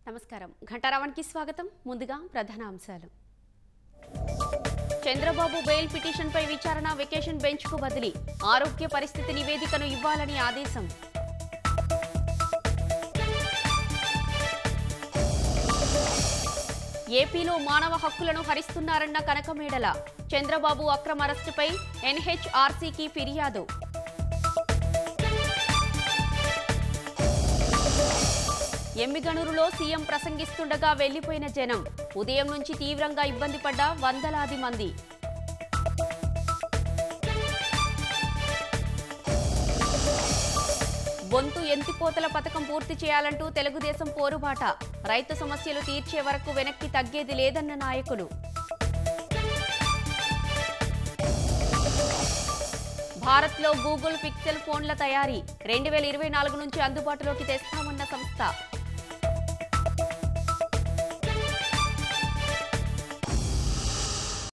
నమస్కారం ఘంటారావానికి స్వాగతం ముందుగా ప్రధాన అంశాలు చంద్రబాబు బెయిల్ పిటిషన్పై విచారణ వెకేషన్ బెంచ్కు బదిలీ ఆరోగ్య పరిస్థితి నివేదికను ఇవ్వాలని ఆదేశం ఏపీలో మానవ హక్కులను హరిస్తున్నారన్న కనకమేడల చంద్రబాబు అక్రమ అరెస్టుపై ఎన్హెచ్ఆర్సీకి ఫిర్యాదు ఎమ్మిగనూరులో సీఎం ప్రసంగిస్తుండగా వెళ్లిపోయిన జనం ఉదయం నుంచి తీవ్రంగా ఇబ్బంది పడ్డ వందలాది మంది బొంతు ఎంతిపోతల పథకం పూర్తి చేయాలంటూ తెలుగుదేశం పోరుబాట రైతు సమస్యలు తీర్చే వరకు వెనక్కి తగ్గేది లేదన్న నాయకులు భారత్లో గూగుల్ పిక్సెల్ ఫోన్ల తయారీ రెండు వేల ఇరవై నాలుగు నుంచి అందుబాటులోకి తెస్తామన్న సంస్థ